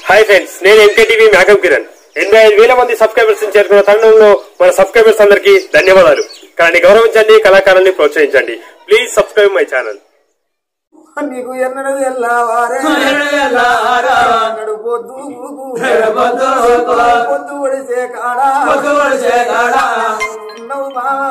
Hi friends నేను MKTV మేకం కిరణ్ ఎనభై ఐదు వేల మంది సబ్స్క్రైబర్స్ చేరుకున్న తరుణంలో మన సబ్స్క్రైబర్స్ అందరికీ ధన్యవాదాలు కానీ గౌరవించండి కళాకారుల్ని ప్రోత్సహించండి ప్లీజ్ సబ్స్క్రైబ్ మై ఛానల్ నీకు ఎన్నడు తెల్లవారే ఎన్నడు ఎన్నడు పొద్దు పొద్దు పొద్దు ఒడిసే కాడా ఉన్నావు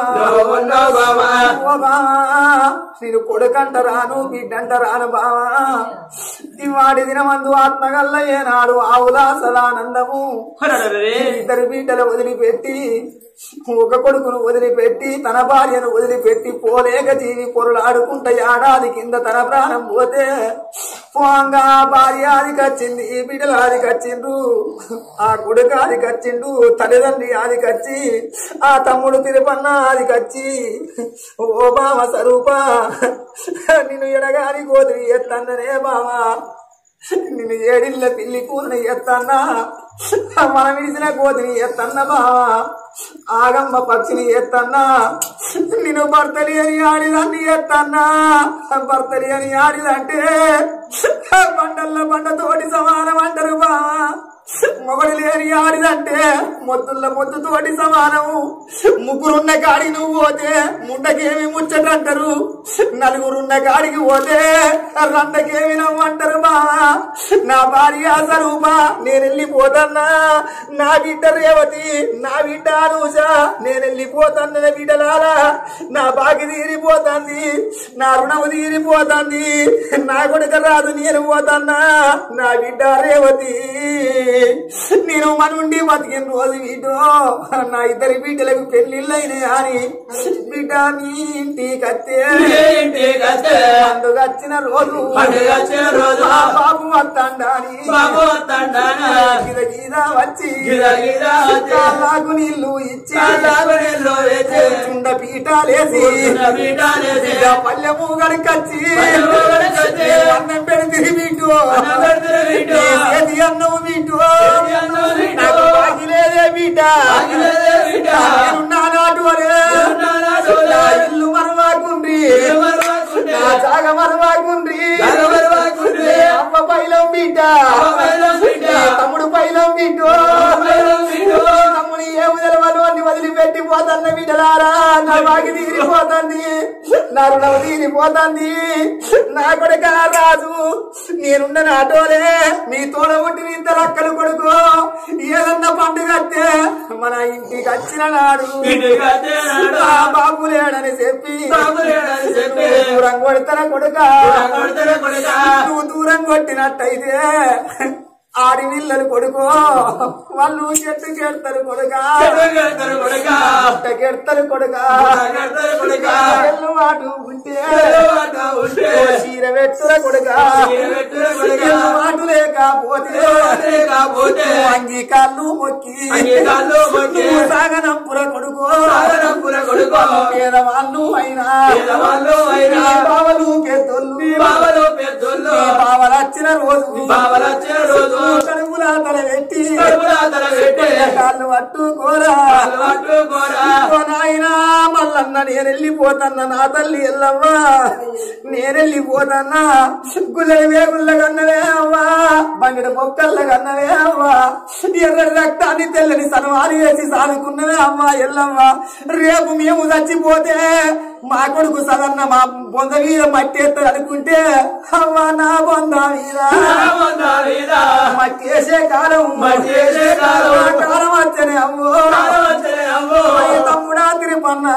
బావా. ఓ బావా నేను కొడుకంట రాను బిడ్డంట రాను బావా ఇవాడి దినమందు ఆత్మగల్ల ఏనాడు ఆవులా సదానందము ఇద్దరు బిడ్డలు వదిలిపెట్టి ఒక కొడుకును వదిలిపెట్టి తన భార్యను వదిలిపెట్టి పోలేక జీవి పొరలాడుకుంట ఏడాది కింద తన ప్రాణం పోతే పోంగా భార్య ఆదికి వచ్చింది ఈ బిడ్డలు ఆదికి వచ్చిండ్రు ఆ కొడుకు ఆదికి వచ్చిండు తల్లిదండ్రి ఆదికి వచ్చి ఆ తమ్ముడు తిరుపన్న ఆదికి వచ్చి ఓ బావ స్వరూప నిన్ను ఎడగాని గోదిరి ఎత్తన్ననే బావా నిన్ను ఏడిళ్ళ పిల్లి కూరని ఎత్తన్నా మనం విడిచిన కోతిని ఎత్తన్న బావా ఆగమ్మ పక్షిని ఎత్తన్నా నిన్ను భర్తలి అని ఆడిదాన్ని ఎత్తన్నా భర్తలి అని ఆడిదంటే బండల్ల బండ తోటి సమానం అంటారు బావా మొగడు లేని ఆడిదంటే మొద్దుల్ల మొద్దు తోటి సమానము ముగ్గురున్న కాడికి నువ్వు పోతే ముండకేమి ముచ్చటంటారు నలుగురున్న కాడికి పోతే రండకేమి నవ్వంటారు బావా నా భార్య స్వరూప నేను వెళ్ళిపోతన్నా నా బిడ్డ రేవతి నా బిడ్డ అనూష నేను వెళ్ళిపోతాన్న బిడ్డలారా నా బాకి తీరిపోతుంది నా రుణము తీరిపోతుంది నా కొడుక రాదు నేను పోతన్నా నా బిడ్డ రేవతి నేను మనుండి బతికిన రోజు వీటో నా ఇద్దరి బిడ్డలకు పెళ్లిళ్ళైనాయి అని బిడ్డ మీ ఇంటికి వస్తే అందుకు వచ్చిన రోజు పండుగొచ్చిన రోజు ఆ బాబు వస్తాండాని బాబు వస్తాండానా? గిద గిద వచ్చి గిద గిద వచ్చి కాళ్ళకు నీళ్లు ఇచ్చి చుండ పీఠాలేసి పీఠాలేసి ఇక పల్లెము గడికచ్చి పల్లెము గడకొచ్చి అన్నం పెడితే వీటు అన్నం పెడితే వీటు. ఏది అన్నం వీటు ఏది అన్నం వీటు. నాకు బాగిలేదే బిడ్డ బాగిలేదే బిడ్డ. నేనున్నా నాటు వరే. నేనున్నా నాటు వరే. నా ఇల్లు మరవాకుండ్రి ఇల్లు మరవాకుండ్రి. నా జాగ మరవాకుండ్రి జాగ మరవాకుండ్రి. అమ్మ పైలం బిడ్డ అమ్మ పైలం బిడ్డ. తమ్ముడు పైలం బిడ్డ పైలం బిడ్డ. తమ్ముడు ఏమి తెలవదు అని వదిలిపెట్టి పోతన్న బిడ్డలారా నా బాగి తీరిపోతుంది నా రుణం తీరిపోతుంది నా కొడుక రాజు నేనున్న నాటోలే మీ తోడ పుట్టిన ఇద్దరు అక్కలు కొడుకు ఏదన్నా పండుగ వస్తే మన ఇంటికి వచ్చిన నాడు ఇంటికి వచ్చిన నాడు. ఆ బాబు లేడని చెప్పి బాబు లేడని చెప్పి. దూరం కొడతారా కొడుక దూరం కొడతారా కొడుకా? నువ్వు దూరం కొట్టినట్టయితే ఆడి పిల్లలు కొడుకో వాళ్ళు చెట్టు కెడతారు కొడుకా చెడుగడతారు కొడుకా. కెడతారు కొడుకా చెడుగడతారు కొడుకా. ఎల్లు వాటు ఉంటే చెడువాట ఉంటే ఓ చీర వెట్టుర కొడుకా చీర వెట్టుర కొడుకా. ఎల్లు వాటు లేకపోతే చెడువాటే కాపోతే నువ్వు అంగి కాళ్ళు మొక్కి అంగి కాళ్ళు మొక్కి నువ్వు సాగనంపుర కొడుకో సాగనంపుర కొడుకో. పేదవాళ్ళు అయినా పేదవాళ్ళు అయినా నీ బావలు పెద్దోళ్ళు మీ బావలు పెద్దోళ్ళు నీ బావలు వచ్చిన రోజు మీ బావలు వచ్చిన రోజు కడుపులా తల పెట్టి కడుపులా తల పెట్టి కాళ్ళు పట్టుకోరా కాళ్ళు పట్టుకోరా. ఓ నాయనా మల్లన్న నేను వెళ్ళిపోతన్నా నా తల్లి ఎల్లవ్వా నేను వెళ్ళిపోతన్నా గుల్లడి వేగుళ్ళ కన్నవే అవ్వా బంగిడ మొక్కల్ల కన్నవే అవ్వా ఎర్రటి రక్తాన్ని తెల్లని సనవారి వేసి సాదుకున్నవే అమ్మా ఎల్లవ్వా రేపు మేము చచ్చిపోతే మా కొడుకు సదన్న మా బొంద మీద మట్టేస్తారు అనుకుంటే అవ్వా నా బొంద మీద రామన్న వీరా. మట్టేసే కాలం మట్టేసే కాలం. ఆ కాలం వచ్చనే అమ్మో కాలం వచ్చే అమ్మో. అయ్య తమ్ముడా తిరుపన్నా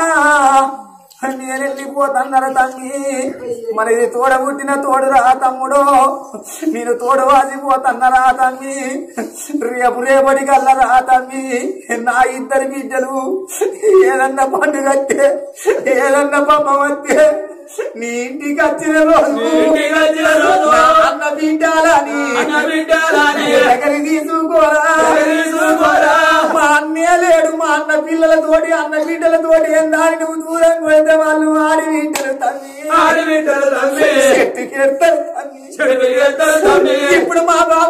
నేను వెళ్ళిపోతన్నర తమ్మి మన ఇది తోడ పుట్టిన తోడురా తమ్ముడు నేను తోడు వాసిపోతన్నరా తమ్మి రేపు రేపటి కల్లరా తమ్మి నా ఇద్దరి బిడ్డలు ఏదన్నా పండుగ వస్తే ఏదన్నా పమ్మ వస్తే నీ ఇంటికి వచ్చిన రోజు ఇంటికి వచ్చిన రోజు నా అన్న బిడ్డాలని అన్న బిడ్డలాని దగ్గరికి తీసుకోరా దగ్గరికి తీసుకోరా. మా అన్నే లేడు మా అన్న పిల్లలతోటి అన్న బిడ్డలతోటి ఎందాని నువ్వు దూరం కొడితే వాళ్ళు ఆడి బిడ్డలు తల్లి ఆడి బిడ్డలు తమ్మి చెట్టుకి ఎడతారు తల్లి చెడు ఎత్తలు తమ్మి ఇప్పుడు మా బాబు ఉంటే మా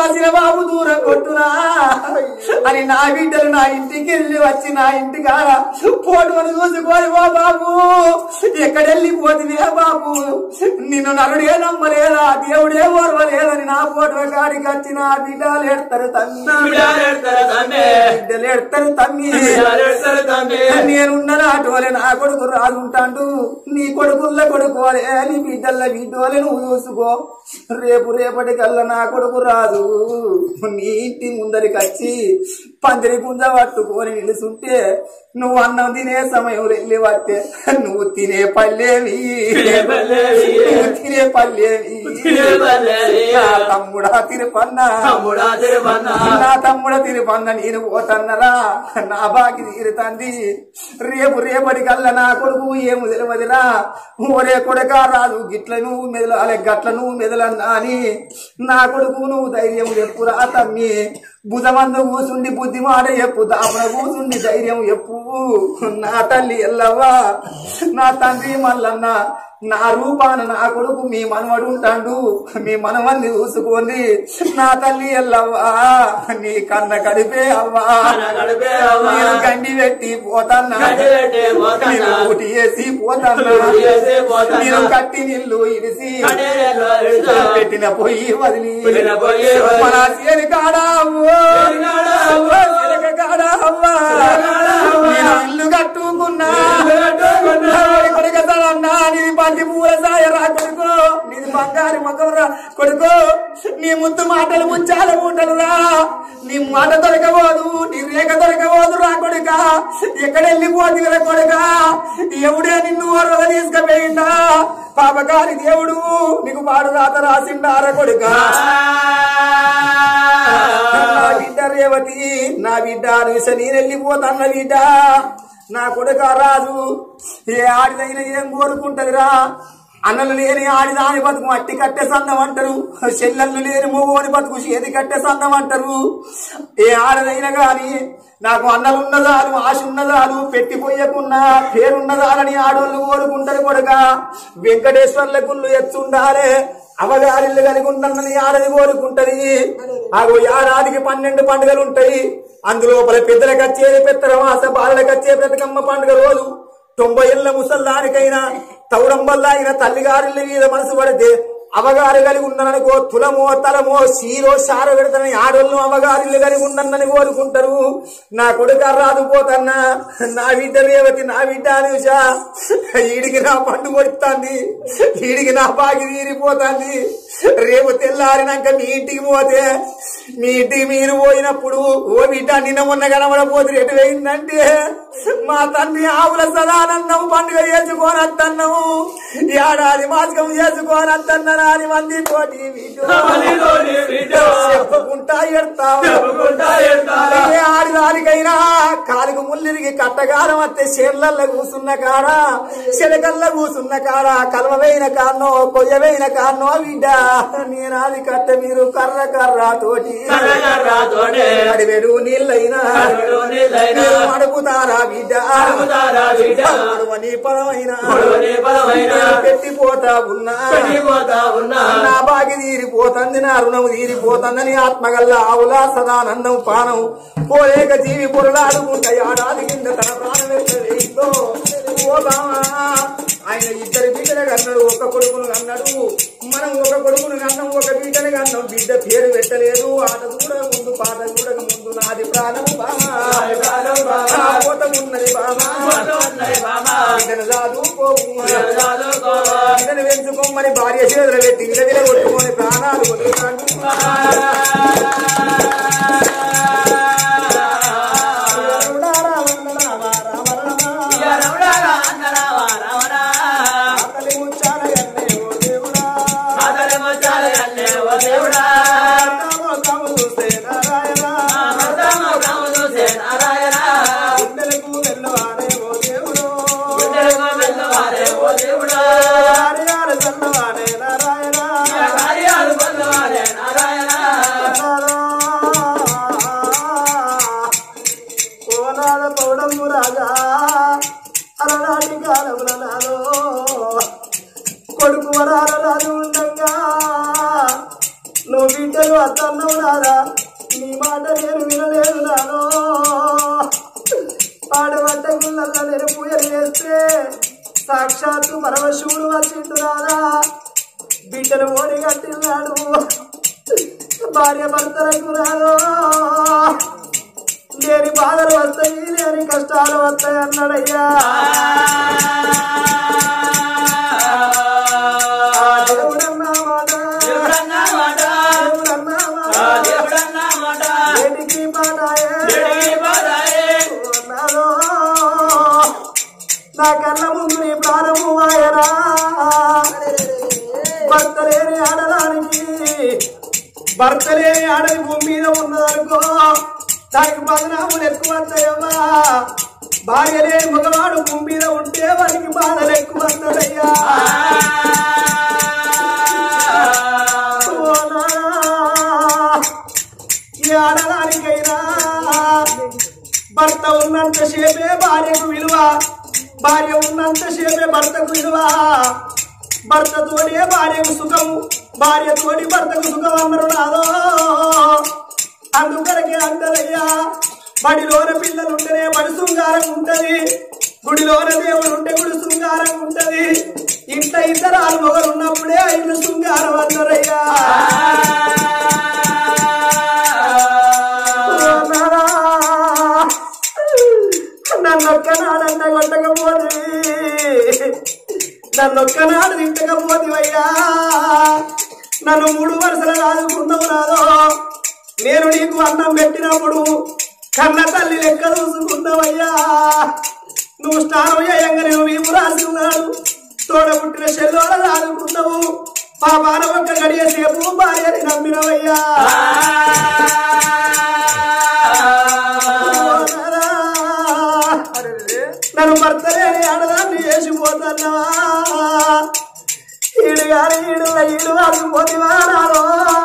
బాబు దూరం కొట్టురా అని నా బిడ్డలు నా ఇంటికి వెళ్ళి వచ్చి నా ఇంటి కాడ ఫోటోలు చూసుకొని ఓ బాబు ఎక్కడెళ్ళి పోతివే బాబు నిన్ను నరుడే నమ్మలేదా దేవుడే ఓర్వలేదని నా ఫోటో కాడికి వచ్చి నా బిడ్డలు ఎడతారు తమ్మి బిడ్డలేడతారు తమ్మి బిడ్డలు ఎడతారు తమ్మి బిడ్డలేడతారు తమ్మి నేనున్న నాటోలే నా కొడుకు రాజుంటాడు నీ కొడుకుల్ల కొడుకోలే నీ బిడ్డల్ల బిడ్డోలే నువ్వు చూసుకో రేపు రేపటి కల్లా నా కొడుకు రాదు నీ ఇంటి ముందరికి వచ్చి పందిరి గుంజ పట్టుకొని నిలుసుంటే నువ్వు అన్నం తినే సమయం వెళ్ళి వస్తే నువ్వు తినే పల్లెవి తినే పల్లెవి. నువ్వు తినే పల్లెవి తినే పల్లెవి. నా తమ్ముడా తిరుపన్నా తమ్ముడా తిరుపన్న నా తమ్ముడ తిరుపన్న నేను పోతన్నరా నా బాకి తీరుతంది రేపు రేపటి కల్లా నా కొడుకు ఏము తెలియదురా ఓరే కొడుక రాదు గిట్ల నువ్వు మెదలాలే గట్ల నువ్వు మెదలన్నా అని నా కొడుకు నువ్వు ధైర్యం చెప్పురా తమ్మి భుజమందు కూసుండి బుద్ధి మాట చెప్పు దాపన కూసుండి ధైర్యం చెప్పు నా తల్లి ఎల్లవ్వా నా తండ్రి మల్లన్న నా రూపాన నా కొడుకు మీ మనవడు ఉంటాడు మీ మనవన్ని చూసుకోండి నా తల్లి ఎల్లవ్వా నీ కన్న కడిపే అవ్వా నా గడిపే అవ్వా. నేను గండి పెట్టి పోతన్నా గడ్డి పెట్టి పోతన్నా. నేను ఊటి వేసి పోతన్నా ఊటి వేసి పోతన్నా. నేను కట్టి నీళ్ళు ఇడిసి కడేరేలో ఇడుతా. పెట్టిన పొయ్యి వదిలి పెట్టిన పొయ్యి వదిలి. మన సేని కాడా అవ్వో. సేని కాడా అవ్వో. చిలక కాడా అవ్వా. కాడా అవ్వా. నేను ఇల్లు కట్టుకున్నా ఇల్లు కట్టుకున్నా. ఎవరి కొడుకు అసలన్నా నీది బంతి పూల సాయ రా కొడుకో నీది బంగారు మగం రా కొడుకో నీ ముద్దు మాటలు ముచ్చాల మూటలు రా నీ మాట దొరకబోదు నీ రేఖ దొరకబోదు రా కొడుక ఎక్కడ వెళ్ళిపోతుంది రా కొడుక ఎవడే నిన్ను వరద తీసుకుపోయిందా పాపగారి దేవుడు నీకు పాడు రాత రాసిండారా కొడుక నా బిడ్డ రేవతి నా బిడ్డ అనుస నేను వెళ్ళిపోతాన్న బిడ్డ నా కొడుక రాజు ఏ ఆడిదైనా ఏం కోరుకుంటదిరా అన్నలు లేని ఆడిదాని బతుకు మట్టి కట్టే సందం అంటారు చెల్లెళ్ళు లేని మూగోని బతుకు చేతి కట్టే సందం అంటారు ఏ ఆడదైనా గాని నాకు అన్నలు ఉన్నదాలు ఆశ ఉన్నదాలు పెట్టిపోయకున్నా పేరున్నదాలని ఆడోళ్ళు కోరుకుంటారు కొడుక వెంకటేశ్వర్ల గుళ్ళు ఎత్తుండాలే అవగారిల్లు కలిగి ఉందని ఆడది కోరుకుంటది ఆగో ఏడాదికి పన్నెండు పండుగలు ఉంటాయి అందులోపల పెద్దలకు వచ్చేది పెద్దల మాస బాలలకు వచ్చే బ్రతకమ్మ పండుగ రోజు తొంభై ఏళ్ళ ముసల్లానికైనా తౌడంబల్లా అయిన తల్లిగారిళ్ళ మీద మనసు పడితే అవగారు కలిగి ఉండననుకో తులమో తలమో సీరో సార పెడతానని ఆడోళ్ళు అవగారిల్లు కలిగి ఉండనని కోరుకుంటారు నా కొడుక రాదు పోతన్నా నా బిడ్డ రేవతి నా బిడ్డ అనుష ఈడికి నా పండు కొడుతుంది ఈడికి నా బాగి తీరిపోతుంది రేపు తెల్లారినాక మీ ఇంటికి పోతే మీ ఇంటికి మీరు పోయినప్పుడు ఓ బిడ్డ నిన్న మొన్న కనబడపోతే ఎటు పోయిందంటే మా తండ్రి ఆవుల సదానందం పండుగ చేసుకోనత్తన్నము ఏడాది మాసకం చేసుకోనత్తన్నరాని మంది తోటి మనిలోని బిడ్డ. చెప్పుకుంటా ఎడతావు చెప్పుకుంటా ఎడతావు. ఏ ఆడిదానికైనా కాలుగు ముల్లిరికి కట్టగారం వస్తే చేర్లల్ల కూసున్న కాడ చెలకల్ల కూసున్న కాడ కలవైన కాన్నో కొయ్యవైన కాన్నో బిడ్డ నేనాది కట్ట మీరు కర్ర కర్ర తోటి కర్రకర్రతోనే అడివెడు నీళ్ళైనా అడుగుడు నీళ్ళైనా మీరు అడుగుతారా బిడ్డ అడుగుతారా బిడ్డ. అడువని పదమైన పొడవని పదమైన పెట్టిపోతా ఉన్నా పెట్టిపోతా ఉన్నా నా బాగి తీరిపోతుంది నా రుణము తీరిపోతుందని ఆత్మగల్ల ఆవులా సదానందం పానం పోలేక జీవి పొరలాడుకుంటా ఏడాది కింద తన ప్రాణం వేయిందో ఓ బావా ఆయన ఇద్దరు బిడ్డలు అన్నాడు ఒక కొడుకును అన్నాడు మనం ఒక కొడుకును కన్నాం ఒక బిడ్డని కన్నాం బిడ్డ పేరు పెట్టలేదు ఆట చూడక ముందు పాట చూడక ముందు నాది ప్రాణము బామా ప్రాణం బావా. నా పోత ఉన్నది బామా ఉన్నది బామా. బిడ్డను చదువుకోవు చదువుకో. బిడ్డను పెంచుకోమని భార్య చేతులు పెట్టి విలవిల కొట్టుకొని ప్రాణాలు వదులుతాడు ఇక రమణాగా అందరావా రమణా. అతని ముచ్చాలు అన్నే ఓ దేవుడా. మర్దము కాము చూసే నారాయణ. గుండెలకు వెళ్ళవారే ఓ దేవుడా. ఇక కార్యాలు పొందవారే నారాయణ. రాదా నీ మాట నేను వినలేదు నాదో వాడు వంటకుళ్ళల్లో నేను పూజలు చేస్తే సాక్షాత్తు పరమశివుడు వచ్చిండు రాదా బిడ్డను ఓడి కట్టిన్నాడు భార్య భర్తలకు రాదో లేని బాధలు వస్తాయి లేని కష్టాలు వస్తాయి అన్నాడయ్యా ఆ దేవుడన్నా మాట దేవుడన్నా మాట ఏటికి పాడాయే నాలో నా కళ్ళ ముందు నీ ప్రాణము ఆయనా భర్త లేని ఆడడానికి భర్త లేని ఆడది భూమి మీద ఉన్నదనుకో దానికి బదనాములు ఎక్కువ వస్తాయమ్మా భార్య లేని మగవాడు భూమి మీద ఉంటే వారికి బాధలు ఎక్కువ వస్తాడయ్యా ఓ నాన్నా, ఈ ఆడదానికైనా భర్త ఉన్నంత సేపే భార్యకు విలువ భార్య ఉన్నంత సేపే భర్తకు విలువ భర్త తోడే భార్యకు సుఖము భార్య తోడి భర్తకు సుఖం అన్నారు నాదో అందుకనకే అంటారయ్యా బడిలోన పిల్లలు ఉంటేనే బడి శృంగారం ఉంటది గుడిలోన దేవుడు ఉంటే గుడి శృంగారం ఉంటది ఇంత ఇతరాలు మొగలు ఉన్నప్పుడే ఇల్లు శృంగారం అంటారయ్యా నన్నొక్కనాడంట కొట్టకపోతే నన్నొక్కనాడు తిట్టకపోతివయ్యా నన్ను మూడు వరుసలు రాదుకున్నావు నాదో నేను నీకు అన్నం పెట్టినప్పుడు కన్న తల్లి లెక్క చూసుకున్నావయ్యా నువ్వు స్నానం చేయంగా నేను వీపు రాసి ఉన్నాడు తోడ పుట్టిన చెల్లోడ రాదుకున్నావు పాపాన ఒక్క గడియ సేపు భార్యని నమ్మినవయ్యా నన్ను భర్తలేని ఆడదాన్ని వేసిపోతున్నావా ఈడు గారి ఈడు ఈడు ఆగిపోతివా నాలో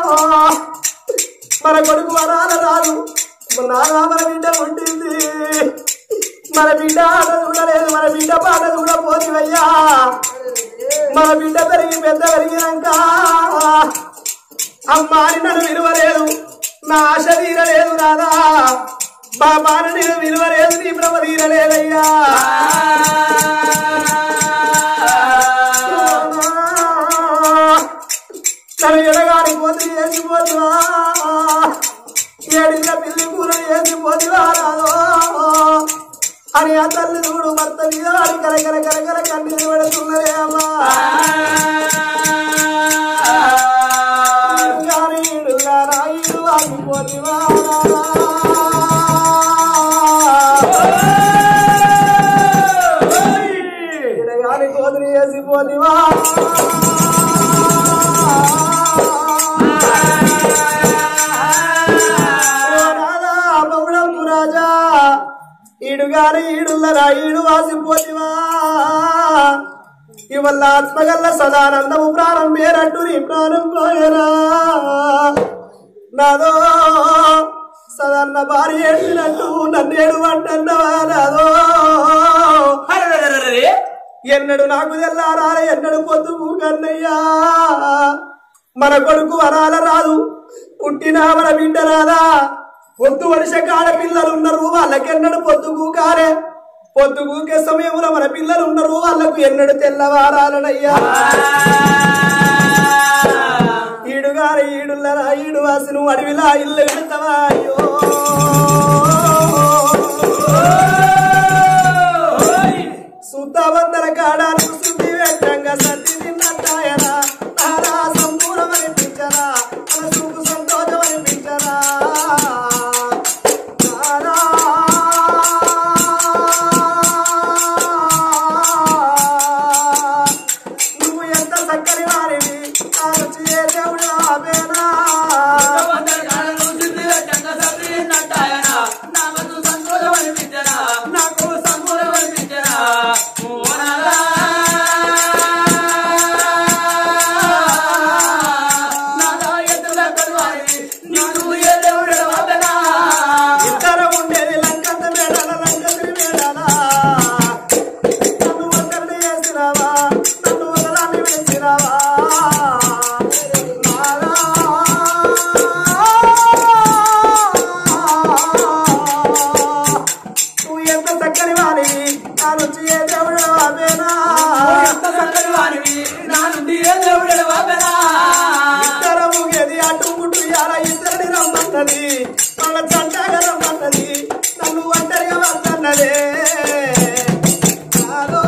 మన కొడుకు వరాల రాదు నాగా మన బిడ్డ పుట్టింది మన బిడ్డ ఆట చూడలేదు మన బిడ్డ పాట చూడపోతివయ్యా మన బిడ్డ పెరిగి పెద్ద పెరిగినాక అమ్మాని నన్ను విలువలేదు నా ఆశ తీరలేదు రాదా బాబాని నేను విలువలేదు నీ భ్రమ తీరలేదయ్యా నన్ను ఎడగాని పోతే వేసిపోతువా ఏడిన పిల్లి కూర వేసిపోతువా రాదో అని ఆ తల్లి చూడు భర్త మీద వాడి కరకర కరకర కన్నీరు పెడుతున్నదే అమ్మా కోదిరి వేసిపోతివా రాజా ఈడుగాని ఈడుల్లరా ఈడు వాసిపోతివా ఇవల్ల ఆత్మగల్ల సదానందము ప్రాణం పేరట్టు నీ ప్రాణం పోయరా నాదో సదన్న భార్య ఏడినట్టు నన్ను ఏడువంటన్నవా నాదో ఎన్నడు నాకు తెల్లారాల ఎన్నడు పొద్దుకు కన్నయ్యా మన కొడుకు వరాల రాదు పుట్టినా మన బిడ్డ రాదా పొద్దు వరుస కాడ పిల్లలు ఉన్నారు వాళ్ళకెన్నడు పొద్దుకు కారే పొద్దుగుకే సమయంలో మన పిల్లలు ఉన్నారు వాళ్ళకు ఎన్నడు తెల్లవారాలనయ్యా ఈడుగారి ఈడుల్లరా ఈడు వాసును అడవిలా ఇల్లు కడతావా అయ్యో సుద్దవందర కాడాలు శుద్ధి వెట్టంగా సత్తి తిన్నట్టాయనా తారా సంపూర్ణం అనిపించరా మనసుకు సంతోషం అనిపించరా తారా నువ్వు ఎంత చక్కని వారివి నా రుచి ఏ దేవుడు ఆపేనా రమ్మన్నది మన చంటగా రమ్మన్నది నన్ను ఒంటరిగా వద్దన్నదే నాలో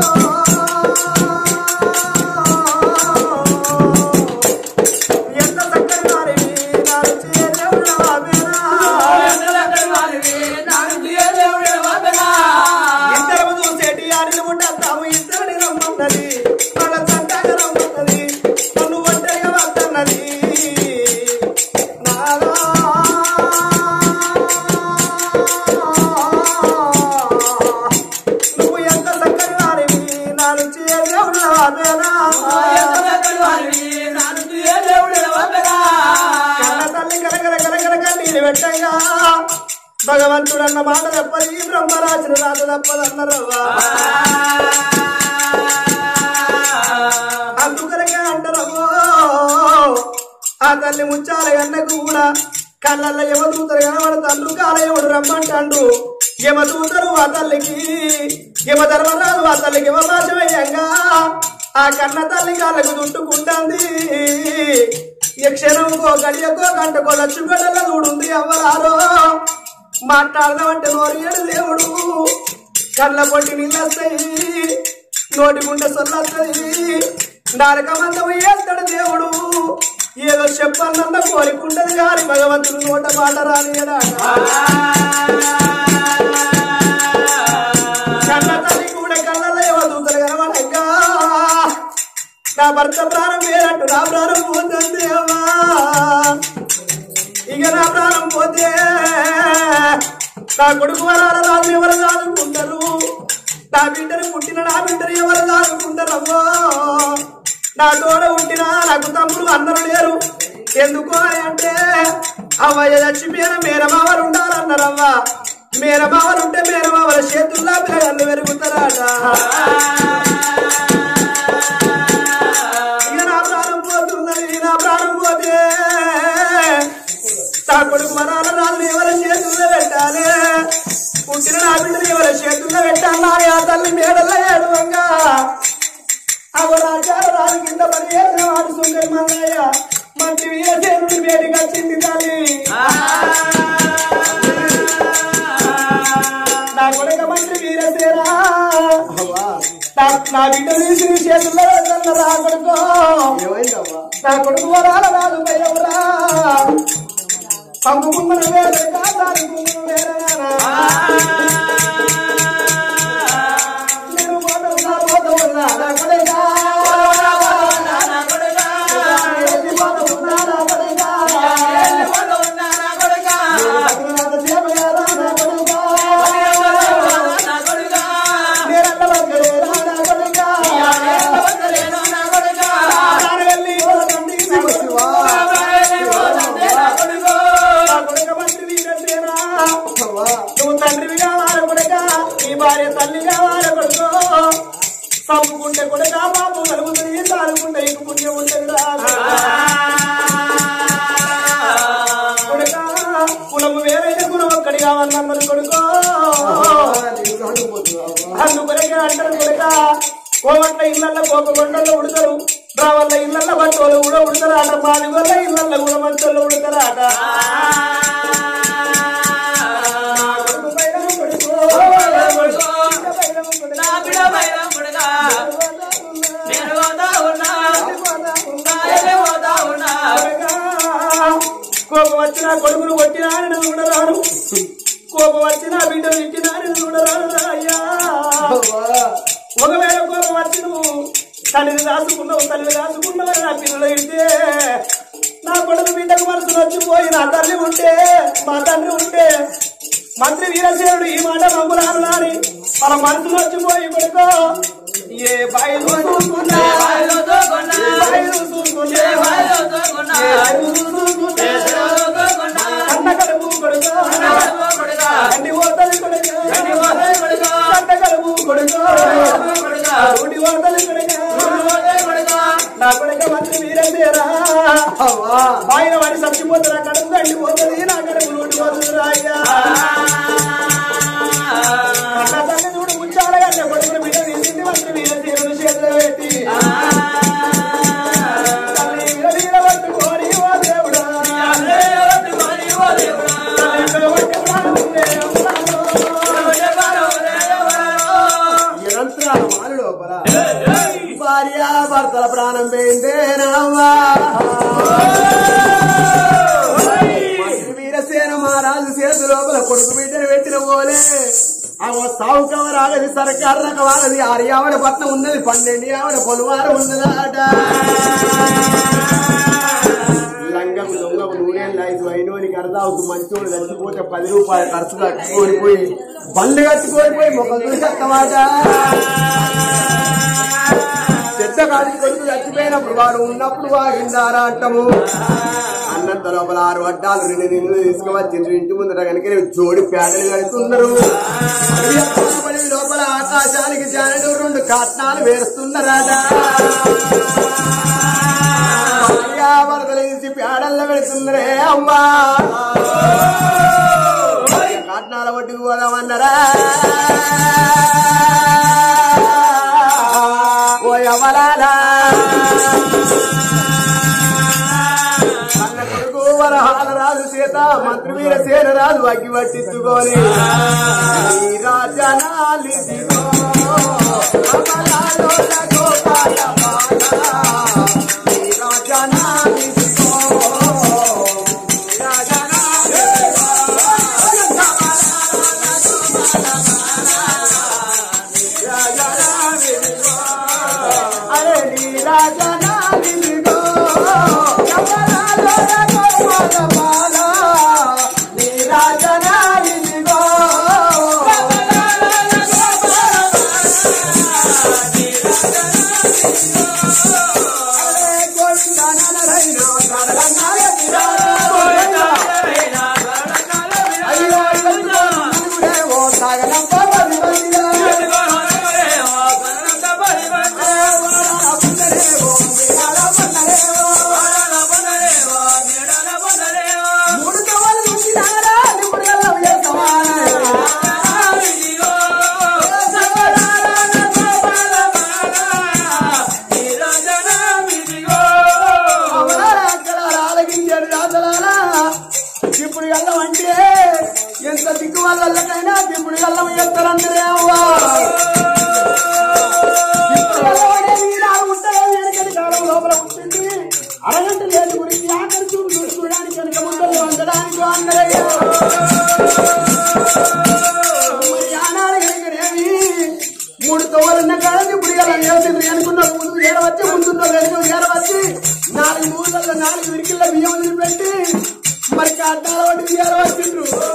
ఎంత చక్కని వారివి నా రుచి దేవుడా బాబేనా ఇద్దరము చూసేటి ఆడిని ఉండద్దాము ఇద్దరిని రమ్మన్నది వాళ్ళ చక్కగా రమ్మన్నది నన్ను ఒంటరిగా వద్దన్నది నాలో నువ్వు ఎంత చక్కని వారివి నా రుచి దేవుడా బాబేనా కన్న తల్లి కలగల కలగల కన్నీరు పెట్టగా భగవంతుడు అన్న మాట తప్పది బ్రహ్మరాజును రాజు తప్పదన్నరవ్వా అందుకనగా అంటారమ్మో ఆ తల్లి ముచ్చాల అన్నకు కూడా కళ్ళల్లో యమదూతరు కనబడతాండ్రు కాలయముడు రమ్మంటాండు యమదూతరు ఆ తల్లికి యమ ధర్మరాజు ఆ తల్లికి యమభాషమయ్యంగా ఆ కన్న తల్లి కాళ్ళకు చుట్టుకుంటుంది యక్షణంకో గడియకో గంటకో లక్ష్మీగడల చూడుంది అవ్వరారో మాట్లాడదామంటే నోరియడు దేవుడు కళ్ళ పొట్టి నీళ్ళొస్తాయి నోటి గుండె సొల్లొస్తుంది నరకమంతం ఏస్తాడు దేవుడు ఏదో చెప్పాలన్న కోరికుండదు కానీ భగవంతుడు నోట మాట రానియడా కన్న తల్లి కూడా కళ్ళల్లో ఏమో దూతలు కనబడంగా నా భర్త ప్రాణం వేరట్టు నా ప్రాణం పోతుంది దేవా ఇక నా ప్రాణం పోతే నా కొడుకు వరాల రాజు ఎవరు దాదుకుంటారు నా బిడ్డను పుట్టిన నా బిడ్డను ఎవరు దాదుకుంటారమ్మో నా తోడ పుట్టిన నాకు తమ్ముడు అందరూ లేరు ఎందుకు అని అంటే అవ్వయ్య చచ్చిపోయిన మేనమావలు ఉండాలన్నారవ్వ మేనమావలు ఉంటే మేనమావల చేతుల్లో పిల్లలు పెరుగుతారట ఇక నా ప్రాణం పోతున్నది నా ప్రాణం పోతే నా కొడుకు మనాల రాజులు ఎవరి చేతుల్లో పెట్టాలి పుట్టిన నా బిడ్డలు ఎవరి చేతుల్లో పెట్టాలి ఆ తల్లి మేడల్లో ఏడవంగా అవరాచార రాజు కింద పని చేసిన వాడు సుందరి మల్లయ్య మంత్రి వీరసేనుడి వేడిగా వచ్చింది తల్లి నా కొడుక మంత్రి వీరసేనా నా- నా బిడ్డ తీసి నీ చేతుల్లో పెట్టాలి రా కొడుకో నా కొడుకు వరాల రాదు భయవరా పంపుకున్న వేరే కాదానుకున్న వేరే నేను పోతా పోతా ఉన్నా నా కొడుకా ఎత్తి పోతా ఉన్నా నా కొడుకా భద్రనాథ సేవయారా నా కొడుకా నేరల్ల వంకలేరా నా కొడుకా నాన్న వెళ్ళి ఓ తండ్రి శివశివా నా కొడుక మంత్రి వీరసేనా నువ్వు తండ్రివి కావాలి కొడుక నీ భార్య తల్లి కావాలి కొడుకు చంపుకుంటే కొడుక బాబు కలుగుతుంది తాడుకుంటే ఇంక పుణ్యం ఉంటుంది రా కొడుక కులము వేరైన కులం ఒక్కడి కావాలన్నది కొడుకు అందుకొరకే అంటారు కొడుక కోవట్ల ఇళ్ళల్లో కోక కొండల్లో ఉడతారు రావల్ల ఇళ్ళల్లో బట్టోళ్ళు కూడా ఉడతారు ఆట మాది వల్ల ఇళ్ళల్లో కూడా మంచోళ్ళు ఉడతారు ఆట కొడుకు పైన కొడుకు కోపం వచ్చిన కొడుకును కొట్టినారని చూడరాను కోపం వచ్చిన బిడ్డను ఇచ్చినారని చూడరాను అయ్యా ఒకవేళ కోపం వచ్చి నువ్వు తల్లిని రాసుకున్నావు తల్లిని రాసుకున్నావు నా పిల్లలు ఇస్తే నా కొడుకు బిడ్డకు మనసు వచ్చిపోయి నా తల్లి ఉంటే మా తండ్రి ఉంటే మంత్రి వీరసేనుడు ఈ మాట మమ్మలాను నాని మన మనసులో వచ్చిపోయి కొడుకో ఏ బాయిలు చూసుకున్నా బాయిలు చూసుకున్నా ఏ బాయిలు చూసుకున్నా కన్న కడుపు కొడుకో అన్ని ఓతలు కొడుకో కన్న కడుపు కొడుకో ఊడి ఓతలు కొడుకో నా కొడుక మంత్రి వీరసేరా ఆయన వాడి చచ్చిపోతే నా కడుపు అండి పోతుంది నా కడుపు నూటి పోతుంది రాయ్యా అన్న తల్లి చూడు ముచ్చాలగా కొడుకుని బిడ్డ తీసింది మంత్రి వీరసేనుడు చేతిలో పెట్టి తల్లి వీర వీర పట్టుకోని ఓ దేవుడా భర్తల ప్రాణం పోయిందే రావా వీరసేన మహారాజు చేతు లోపల కొడుకు బిడ్డను పెట్టిన పోలే ఆ సాగు కవర్ ఆగది సర్కారు రకం ఆగది ఆర్యావడ పట్నం ఉన్నది పన్నెండు ఆవిడ పొలవారు ఉన్నదాట లంగకు దొంగకు నూనెలు ఐదు అయినోనికి అర్థావుతూ మంచోడు చచ్చిపోతే పది రూపాయలు ఖర్చు కట్టుకోడిపోయి బండ్లు కట్టుకోడిపోయి మొక్కలు చూసి అత్తమాట చెడ్డ కాడికి కొడుకు చచ్చిపోయినప్పుడు వాడు ఉన్నప్పుడు వాగిందారా అంటాము అన్నంత లోపల ఆరు వడ్డాలు రెండు నిన్ను తీసుకువచ్చి ఇంటి ముందర కనుక జోడి పేడలు కడుతున్నారు పడి లోపల ఆకాశానికి జానడు రెండు కాట్నాలు వేస్తున్నారాట వరదలేసి పేడల్లో పెడుతున్నారే అమ్మా కాట్నాల ఒడ్డుకు పోదామన్నారా ఓ ఎవరాలా అన్న కొడుకు వరహాల రాజు సీత మంత్రి వీర సేన రాజు అగ్గి పట్టించుకొని ఈ రాజనాలిదిగో, అమలాలో గోపాల బాల. ఈ రాజనాలిదిగో, ఈ రాజనాలిదిగో, రాజనాలిదిగో, అరే నీ రాజనాలిదిగో, అమలాలో గోపాల బాల. నీ రాజనాలిదిగో, ఇప్పుడు వెళ్ళం అంటే ఎంత దిక్కు వాళ్ళకైనా ఇప్పుడు వెళ్ళం ఎత్తారంటే అవ్వా ఇప్పుడు వెళ్ళం అనేది ఈనాడు ఉంటుందో వెనకటి కాలం లోపల ఉంటుంది అరగంట లేదు గురించి ఆఖరి చూపు చూసుకోవడానికి వెనక ముందర వండడానికి అందరయ్యా మరి ఆనాడు కనుకనేమి మూడు తోవలున్న కాడని ఇప్పుడు ఇలా నిలబడి అనుకున్న ముందు ఏడవచ్చి ముందున్న వెనుక ఏడవచ్చి నాలుగు మూడులలో నాలుగు విరికిళ్ళ బియ్యం పెట్టి మరి కట్టాల వంటి ఏడవచ్చిండ్రు